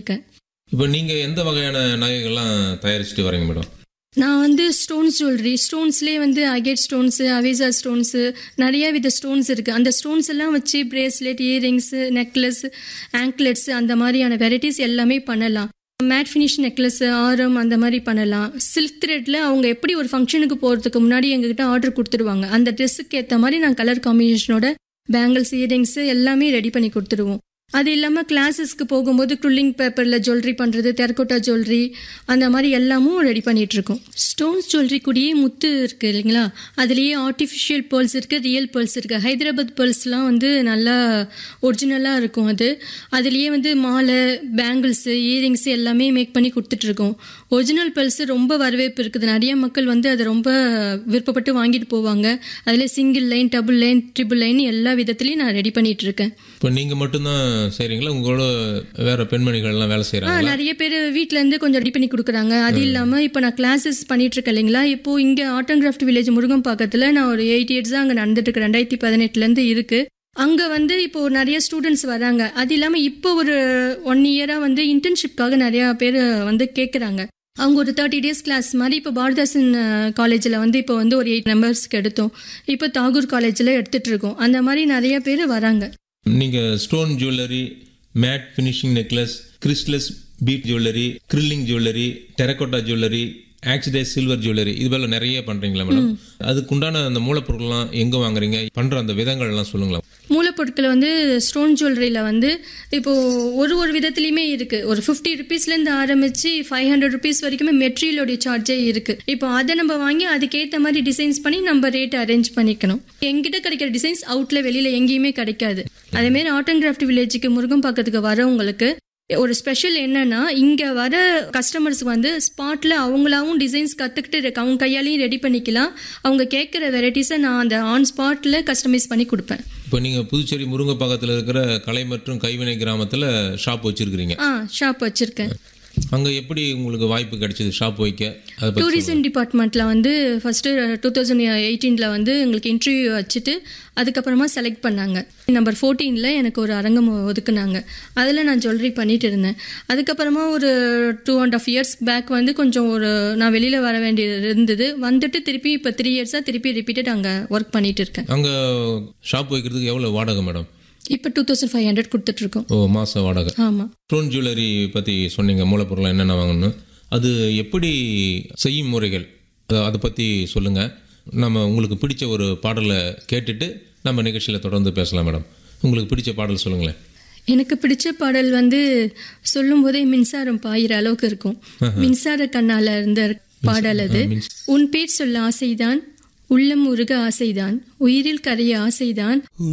இருக்கேன் இப்போ நீங்கள் எந்த வகையான நகைகள்லாம் தயாரிச்சுட்டு வரீங்க மேடம் நான் வந்து ஸ்டோன்ஸ் ஜுவல்லரி ஸ்டோன்ஸ்லேயே வந்து அகேட் ஸ்டோன்ஸு அவேசா ஸ்டோன்ஸு நிறைய வித ஸ்டோன்ஸ் இருக்குது அந்த ஸ்டோன்ஸ் எல்லாம் வச்சு பிரேஸ்லெட் இயரிங்ஸு நெக்லஸ் ஆங்க்லெட்ஸ் அந்த மாதிரியான வெரைட்டிஸ் எல்லாமே பண்ணலாம் மேட் ஃபினிஷ் நெக்லஸ் ஆரம் அந்த மாதிரி பண்ணலாம் சில்க் த்ரெட்டில் அவங்க எப்படி ஒரு ஃபங்க்ஷனுக்கு போகிறதுக்கு முன்னாடி எங்ககிட்ட ஆர்டர் கொடுத்துருவாங்க அந்த ட்ரெஸ்ஸுக்கு ஏற்ற மாதிரி நான் கலர் காம்பினேஷனோட பேங்கிள்ஸ் இயரிங்ஸ் எல்லாமே ரெடி பண்ணி கொடுத்துருவோம் அது இல்லாமல் கிளாஸஸ்க்கு போகும்போது க்ருல்லிங் பேப்பரில் ஜுவல்லரி பண்ணுறது தெரக்கோட்டா ஜுவல்லரி அந்த மாதிரி எல்லாமும் ரெடி பண்ணிகிட்ருக்கோம் ஸ்டோன்ஸ் ஜுவல்லரி கூடயே முத்து இருக்குது இல்லைங்களா அதுலேயே ஆர்டிஃபிஷியல் பேர்ல்ஸ் இருக்குது ரியல் பேர்ல்ஸ் இருக்குது ஹைதராபாத் பேர்ல்ஸ்லாம் வந்து நல்லா ஒரிஜினலாக இருக்கும் அது அதுலேயே வந்து மாலை பேங்கிள்ஸு இயரிங்ஸ் எல்லாமே மேக் பண்ணி கொடுத்துட்ருக்கோம் ஒரிஜினல் பேர்ல்ஸ் ரொம்ப வரவேற்பு இருக்குது நிறைய மக்கள் வந்து அதை ரொம்ப விருப்பப்பட்டு வாங்கிட்டு போவாங்க அதில் single line double line triple line எல்லா விதத்துலையும் நான் ரெடி பண்ணிகிட்ருக்கேன் இப்போ நீங்கள் மட்டும்தான் செய்கிறீங்களா உங்களோட வேற பெண்மணிகள்லாம் வேலை ஆ செய்கிறாங்க நிறைய பேர் வீட்ல இருந்து கொஞ்சம் ரெடி பண்ணி கொடுக்குறாங்க அது இல்லாம இப்போ நான் கிளாஸஸ் பண்ணிட்டு இருக்கேன் இல்லைங்களா இப்போ இங்க art and craft village Murugan பக்கத்துல நான் ஒரு எயிட் இயர்ஸ் தான் அங்க நடந்துட்டு இருக்கு ரெண்டாயிரத்தி பதினெட்டுல இருந்து இருக்கு அங்க வந்து இப்போ நிறைய ஸ்டூடெண்ட்ஸ் வராங்க அது இல்லாம இப்போ ஒரு ஒன் இயரா வந்து இன்டர்ன்ஷிப்காக நிறைய பேர் வந்து கேட்குறாங்க அவங்க ஒரு தேர்ட்டி டேஸ் கிளாஸ் மாதிரி இப்போ பாரதாசன் காலேஜில் வந்து இப்போ வந்து ஒரு எயிட் மெம்பர்ஸ்க்கு எடுத்தோம் இப்போ தாகூர் காலேஜில் எடுத்துட்டு இருக்கோம் அந்த மாதிரி நிறைய பேர் வராங்க நீங்கள் stone jewellery matte finishing necklace crystals bead jewellery quilling jewellery terracotta jewellery oxidise silver jewellery இது போல நிறைய பண்ணுறீங்களா மேடம் அதுக்குண்டான அந்த மூலப்பொருட்கள்லாம் எங்கே வாங்குறீங்க பண்ணுற அந்த விதங்கள்லாம் சொல்லுங்களேன் மூலப்பொருட்கள் வந்து ஸ்டோன் ஜுவல்லரியில் வந்து இப்போ ஒரு ஒரு விதத்துலையுமே இருக்கு ஒரு ஃபிஃப்டி ருபீஸ்லேருந்து ஆரம்பிச்சு ஃபைவ் ஹண்ட்ரட் ருபீஸ் வரைக்குமே மெட்டீரியலோடைய சார்ஜே இருக்கு இப்போ அதை நம்ம வாங்கி அதுக்கேற்ற மாதிரி டிசைன்ஸ் பண்ணி நம்ம ரேட் அரேஞ்ச் பண்ணிக்கணும் எங்கிட்ட கிடைக்கிற டிசைன்ஸ் அவுட்ல வெளியில எங்கேயுமே கிடைக்காது அதேமாரி ஆர்ட் அண்ட் கிராஃப்ட் வில்லேஜுக்கு முருகன் பக்கத்துக்கு வரவங்களுக்கு ஒரு ஸ்பெஷல் என்னன்னா இங்க வர கஸ்டமர்ஸ்க்கு வந்து ஸ்பாட்ல அவங்களாவும் டிசைன்ஸ் கத்துக்கிட்டு இருக்கு அவங்க கையாலையும் ரெடி பண்ணிக்கலாம் அவங்க கேட்குற வெரைட்டிஸை நான் அந்த ஆன் ஸ்பாட்ல கஸ்டமைஸ் பண்ணி கொடுப்பேன் இப்போ நீங்கள் புதுச்சேரி முருங்கப்பாக்கத்தில் இருக்கிற கலை மற்றும் கைவினை கிராமத்தில் ஷாப் வச்சுருக்கிறீங்க ஆ ஷாப் வச்சிருக்கேன் அங்கே எப்படி உங்களுக்கு வாய்ப்பு கிடைச்சது ஷாப் வைக்க அதை பற்றி டூரிசம் டிபார்ட்மெண்ட்டில் வந்து ஃபஸ்ட்டு டூ தௌசண்ட் எயிட்டீனில் வந்து எங்களுக்கு இன்டர்வியூ வச்சுட்டு அதுக்கப்புறமா செலக்ட் பண்ணாங்க நம்பர் ஃபோர்டீனில் எனக்கு ஒரு அரங்கம் ஒதுக்குனாங்க அதில் நான் ஜுவல்லரி பண்ணிட்டு இருந்தேன் அதுக்கப்புறமா ஒரு two and half years back வந்து கொஞ்சம் ஒரு நான் வெளியில் வர வேண்டியது இருந்தது வந்துட்டு திருப்பி இப்போ த்ரீ இயர்ஸாக திருப்பி ரிப்பீட்டட் அங்கே ஒர்க் பண்ணிட்டு இருக்கேன் அங்கே ஷாப் வைக்கிறதுக்கு எவ்வளோ வாடகை மேடம் இப்போ டூ தௌசண்ட் ஃபைவ் ஹண்ட்ரட் கொடுத்துட்ருக்கோம் ஓ மாத வாடகை ஆமாம் ஸ்டோன் ஜுவல்லரி பற்றி சொன்னீங்க மூலப்பொருள் என்னென்ன வாங்கணும் அது எப்படி செய்யும் முறைகள் அதை- அதை பற்றி சொல்லுங்கள் நம்ம உங்களுக்கு பிடிச்ச ஒரு பாடலை கேட்டுட்டு நம்ம நிகழ்ச்சியில் தொடர்ந்து பேசலாம் மேடம் உங்களுக்கு பிடிச்ச பாடல் சொல்லுங்களேன் எனக்கு பிடிச்ச பாடல் வந்து சொல்லும் போதே மின்சாரம் பாயிற அளவுக்கு இருக்கும் மின்சார கண்ணால இருந்த பாடல் அது உன் பேர் சொல்ல ஆசைதான் உள்ளம் உருக ஆசைதான் உயிரில் கரைய ஆசைதான்